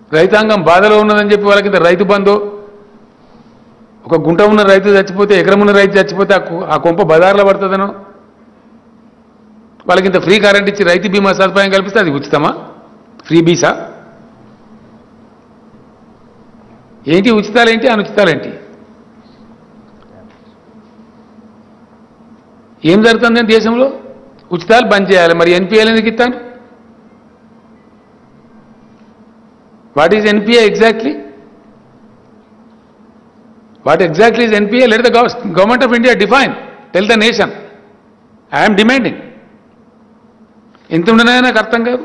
రైతాంగం బాధలో ఉన్నదని చెప్పి వాళ్ళకి ఇంత రైతు బంధు ఒక గుంట ఉన్న రైతు చచ్చిపోతే ఎకరం ఉన్న రైతు చచ్చిపోతే ఆ కు- ఆ కొంప బజార్లో పడుతుందనో వాళ్ళకి ఇంత ఫ్రీ కరెంట్ ఇచ్చి రైతు బీమా సదుపాయం కల్పిస్తే అది ఉచితమా ఫ్రీ బీసా ఏంటి ఉచితాలేంటి అనుచితాలేంటి ఏం జరుగుతుందని దేశంలో ఉచితాలు బంద్ చేయాలి మరి ఎన్పిఎల్ ఎందుకు ఇస్తాను what is NPA exactly what exactly is NPA let the government of India define tell the nation I'm demanding ఎంత ఉండనా నాకు అర్థం కాదు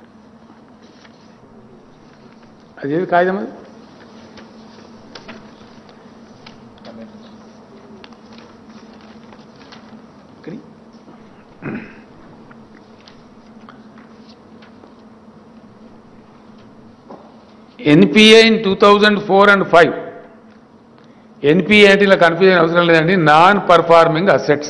అదేది కాగితం అది ఇక్కడి. NPA in two thousand four and five NPA అంటే ఇలా కన్ఫ్యూజన్ అవసరం లేదండి నాన్ పర్ఫార్మింగ్ అసెట్స్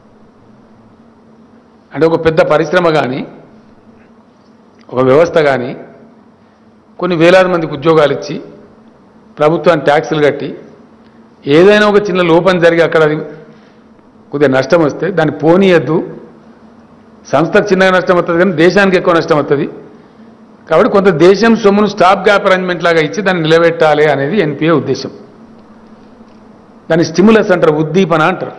అంటే ఒక పెద్ద పరిశ్రమ కానీ ఒక వ్యవస్థ కానీ కొన్ని వేలాది మందికి ఉద్యోగాలు ఇచ్చి ప్రభుత్వాన్ని ట్యాక్సులు కట్టి ఏదైనా ఒక చిన్న లోపం జరిగి అక్కడ అది కొద్దిగా నష్టం వస్తే దాన్ని పోనీయద్దు సంస్థకు చిన్నగా నష్టం వస్తుంది కానీ దేశానికి ఎక్కువ నష్టం వస్తుంది కాబట్టి కొంత దేశం సొమ్మును స్టాప్ గ్యాప్ అరేంజ్మెంట్ లాగా ఇచ్చి దాన్ని నిలబెట్టాలి అనేది ఎన్పిఏ ఉద్దేశం దాన్ని స్టిములస్ అంటారు ఉద్దీపన అంటారు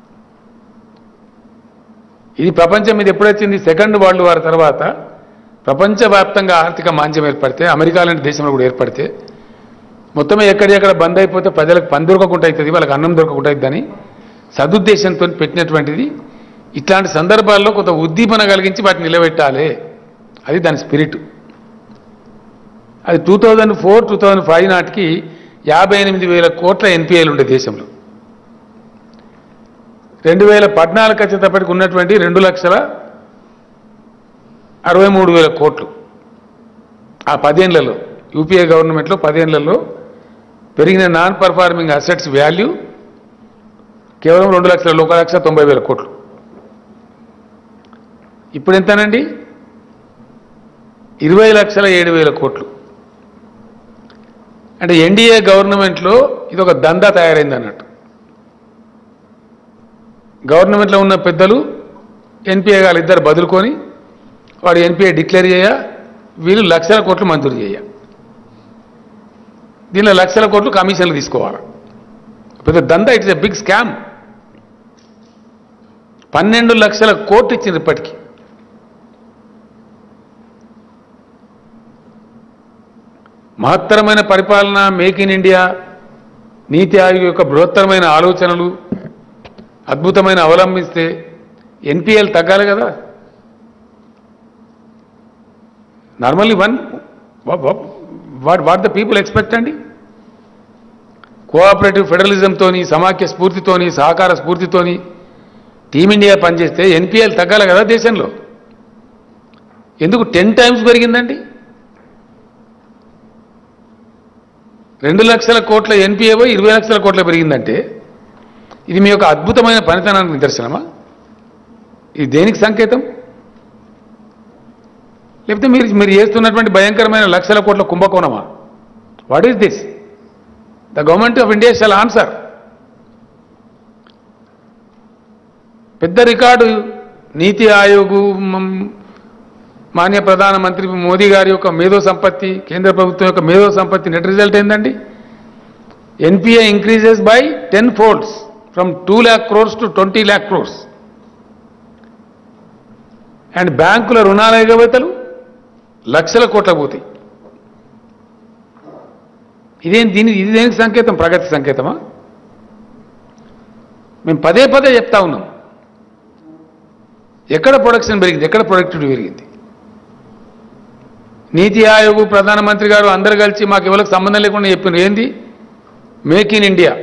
ఇది ప్రపంచం మీద ఎప్పుడొచ్చింది సెకండ్ వరల్డ్ వార్ తర్వాత ప్రపంచవ్యాప్తంగా ఆర్థిక మాంద్యం ఏర్పడితే అమెరికా లాంటి దేశంలో కూడా ఏర్పడితే మొత్తం ఎక్కడెక్కడ బంద్ అయిపోతే ప్రజలకు పని దొరకకుండా అవుతుంది వాళ్ళకి అన్నం దొరకకుండా అవుతుందని సదుద్దేశంతో పెట్టినటువంటిది ఇట్లాంటి సందర్భాల్లో కొంత ఉద్దీపన కలిగించి వాటిని నిలబెట్టాలి అది దాని స్పిరిట్ అది two thousand four two thousand five నాటికి యాభై ఎనిమిది వేల కోట్ల ఎన్పిఐలు ఉండే దేశంలో రెండు వేల పద్నాలుగు వచ్చేటప్పటికి ఉన్నటువంటి రెండు లక్షల అరవై మూడు వేల కోట్లు ఆ పదేళ్లలో యూపీఏ గవర్నమెంట్లో పదేళ్లలో పెరిగిన నాన్ పర్ఫార్మింగ్ అసెట్స్ వాల్యూ కేవలం రెండు లక్షల ఒక లక్ష తొంభై వేల కోట్లు ఇప్పుడు ఎంతనండి ఇరవై లక్షల ఏడు వేల కోట్లు అంటే ఎన్డీఏ గవర్నమెంట్లో ఇది ఒక దందా తయారైంది అన్నట్టు గవర్నమెంట్లో ఉన్న పెద్దలు ఎన్పిఏ గారు ఇద్దరు బదులుకొని వాడు ఎన్పిఏ డిక్లేర్ చేయ వీళ్ళు లక్షల కోట్లు మంజూరు చేయ దీనిలో లక్షల కోట్లు కమిషన్లు తీసుకోవాలి పెద్ద దందా ఇట్స్ ఎ బిగ్ స్కామ్ పన్నెండు లక్షల కోట్లు ఇచ్చింది ఇప్పటికీ మహత్తరమైన పరిపాలన మేక్ ఇన్ ఇండియా నీతి ఆయోగ్ యొక్క బృహత్తరమైన ఆలోచనలు అద్భుతమైన అవలంబిస్తే ఎన్పిఎల్ తగ్గాలి కదా normally one what what the people expect అండి కోఆపరేటివ్ ఫెడరలిజంతోని సమాఖ్య స్ఫూర్తితోని సహకార స్ఫూర్తితోని టీమిండియా పనిచేస్తే ఎన్పిఎల్ తగ్గాలి కదా దేశంలో ఎందుకు టెన్ టైమ్స్ పెరిగిందండి రెండు లక్షల కోట్ల ఎన్పిఏవో ఇరవై లక్షల కోట్ల పెరిగిందంటే ఇది మీ యొక్క అద్భుతమైన పనితనానికి నిదర్శనమా ఇది దేనికి సంకేతం లేకపోతే మీరు మీరు చేస్తున్నటువంటి భయంకరమైన లక్షల కోట్ల కుంభకోణమా what is this the government of India shall answer పెద్ద రికార్డు నీతి ఆయోగ్ మ్, మాన్య ప్రధానమంత్రి మోదీ గారి యొక్క మేధో సంపత్తి కేంద్ర ప్రభుత్వం యొక్క మేధో సంపత్తి నెట్ రిజల్ట్ ఏందండి NPA increases by ten folds from two lakh crores to twenty lakh crores and బ్యాంకుల రుణాల ఎగవేతలు లక్షల కోట్ల పోతాయి ఇదేం దీని ఇది దేనికి సంకేతం ప్రగతి సంకేతమా మేము పదే పదే చెప్తా ఉన్నాం ఎక్కడ ప్రొడక్షన్ పెరిగింది ఎక్కడ ప్రొడక్టివిటీ పెరిగింది నీతి ఆయోగ్ ప్రధానమంత్రి గారు అందరు కలిసి మాకు ఎవరికి సంబంధం లేకుండా చెప్పిన ఏంది make in India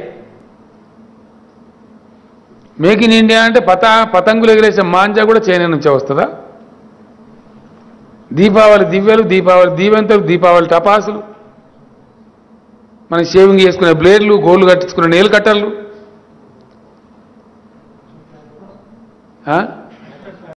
make in India అంటే పత పతంగులు ఎగిరేసే మాంజా కూడా చైనా నుంచే వస్తుందా దీపావళి దివ్యలు దీపావళి దీవెంతలు దీపావళి టపాసులు మనం షేవింగ్ చేసుకునే బ్లేడ్లు గోళ్ళు కట్టించుకునే నేలు కట్టర్లు ఆ?